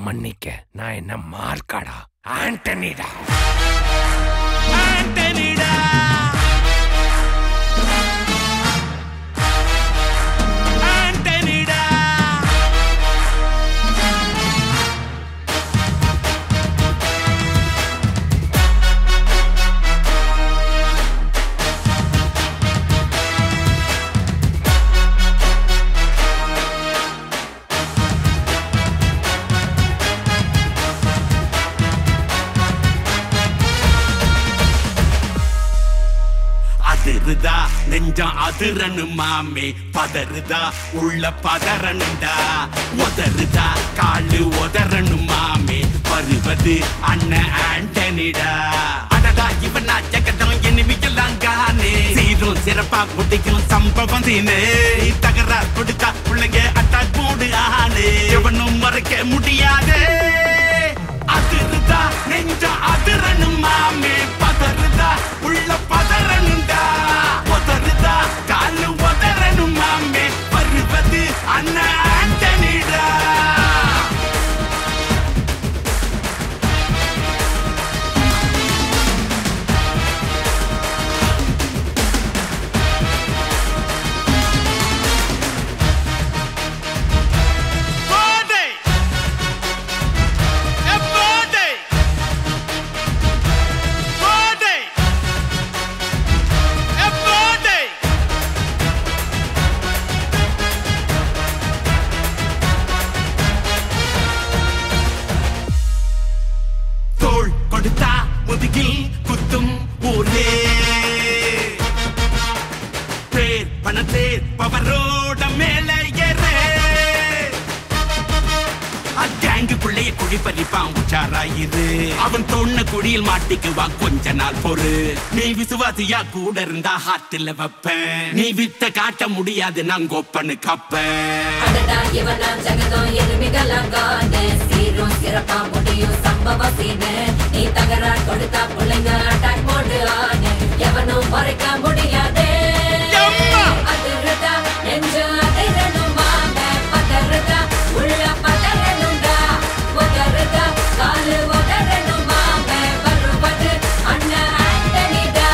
மன்னிக்க நான் என்ன மார்க்காடா ஆண்டனிடா ஆண்டனிடா ஆண்டனிடா அதிருதா நெஞ்சம் அதிரனு மாமே பதறுதா உள்ள பதறனுண்டா உதறுதா காலு உதறனு மாமே வருவது அண்ணன் ஆண்டனிடா அடடா இவனா ஜெகதம் எனிமிக்கலாம் கானே சீரும் சிறப்பா முடிக்கும் சம்பவம் தீனே தகராறு கொடுத்தா பிள்ளைங்க அட்டாக் போடு ஆனே எவனும் மறைக்க முடியாதே அதிருதா நெஞ்சம் அதிரனு மாமே பதறுதா உள்ள பதறனுண்டா உதறுதா காலு உதறனு மாமே வருவது அண்ணன் ஆண்டனிடா Body! A body! Body! A body! தோள் கொடுத்தா முதுகில் குத்தும் ஊரே பேர் பணத்தேர் பவரோட மேலே ஏறே அங்கேங்கு பிள்ளைய குழி பறிப்பான் உச்சாராயிரு அவன் தொன்ன குழியில் மாட்டிக்குவான் கொஞ்ச நாள் பொறு நீ விசுவாசியா கூட இருந்தா ஹார்ட்ல வைப்பேன் நீ வித்த காட்ட முடியாது நான் கொப்பனு கப்பேன் அடடா இவனா ஜெகதம் எருமிகளாங்கானே சீரும் சிறப்பா முடியும் சம்பவ சீனு நீ தகராறு கொடுத்தா பிள்ளைங்க அட்டாக் போடு ஆனு எவனும் மறைக்க முடியாதே எம்மா! அதிருதா நெஞ்சு அதிரணும் வாங்க பதறுதா உள்ள பதறணும்டா உதறுதா காலு உதறணும் வாங்க வருவது அண்ணன் ஆண்டனிடா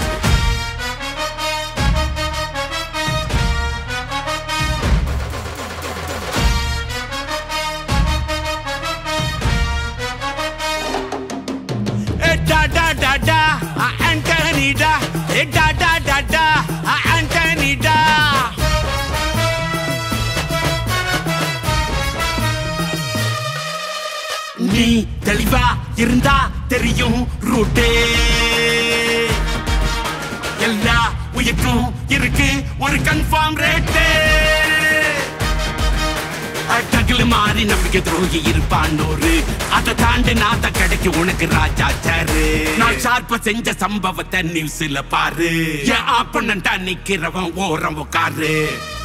ஏ டா டா டா டா ஆ, ஆண்டனிடா ஏ டா டா டா டா ஆ, ஆண்டனிடா நீ தெளிவா இருந்தா தெரியும் ரூட்டே எல்லா உயிர்க்கும் இருக்கு ஒரு கன்ஃபார்ம் ரேட்டே டகுல மாறி நம்பிக்கை துரோகி இருப்பான் ஒரு அதை தாண்டி நாத்த கிடைக்கு உனக்கு ராஜா சாரு நான் ஷார்ப்ப செஞ்ச சம்பவத்தை நியூஸ்ல பாரு என் ஆப்பனண்டா நிக்கிறவன் ஓரம் உட்காரு